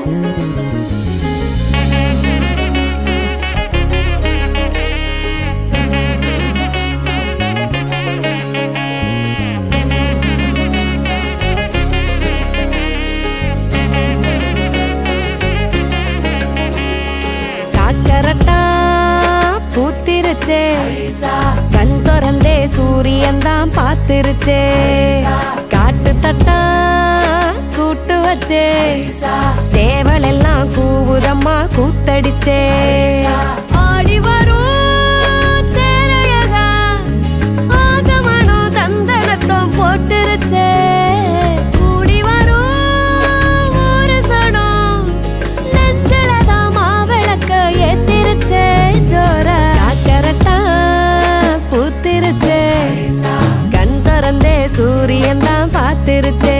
காக்கரட்டா பூத்திருச்சே கண் திறந்தே சூரியன் தான் பார்த்திருச்சே காட்டு தட்டா கூட்டு வச்சே சேவல் எல்லாம் கூவுதம்மா கூத்தடிச்சே ஆடி வரும் தேரழகா ஆசமனம் தந்தனத்தம் போட்டுருச்சே கூடி வரும் ஒரு சனம் நெஞ்சிலதான் மாவிளக்க ஏத்திருச்சே ஜோர காக்கரட்டா பூத்திருச்சே கண் திறந்தே சூரியன் தான் பார்த்திருச்சே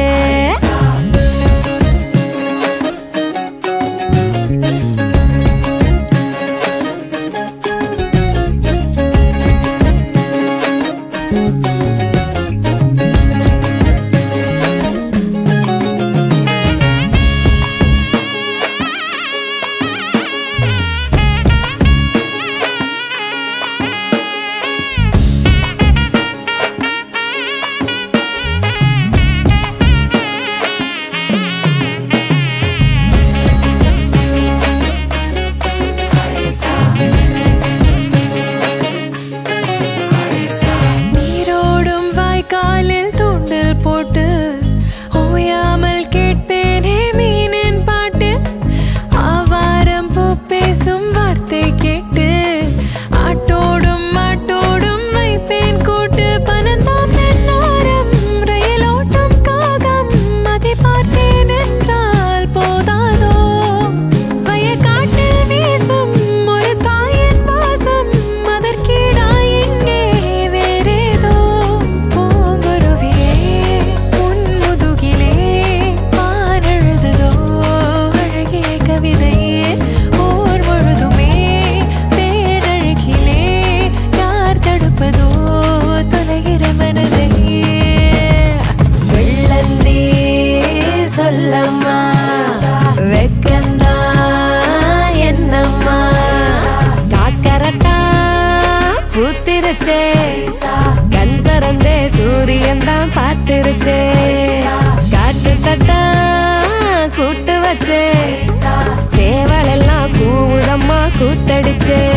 நீரோடும் வாய்க்காலில் தூண்டில் போட்டு ஓயாமல் கேட்பேனே மீனின் பாட்டு ஆவாரம் பூ பேசும் வார்த்தை கேட்டு ஆட்டோடும் மாட்டோடும் வைப்பேன் கூட்டு பனந்தாம் தென்னோரம் ரயிலோட்டம் காகம் அதை பார்த்தேன் என்றால் போதாதோ வயக்காட்டில் வீசும் ஒரு தாயின் வாசம் அதற்கீடாய் இங்கே வேறேதோ பூங்குருவியே உன் முதுகிலே வானெழுதுதோ அழகிய கவிதையே ஓர் முழுதுமே பேரழகிலே யார் தடுப்பதோ தொலைகிற மனதையே வெள்ளந்தி சொல்லம்மா வெக்கந்தா என்னம்மா காக்கரட்டா பூத்திருச்சே கண் திறந்தே சூரியன் தான் பார்த்திருச்சே காட்டு தட்டா கூட்டு வச்சே சேவல் எல்லாம் கூவுதம்மா கூத்தடிச்சே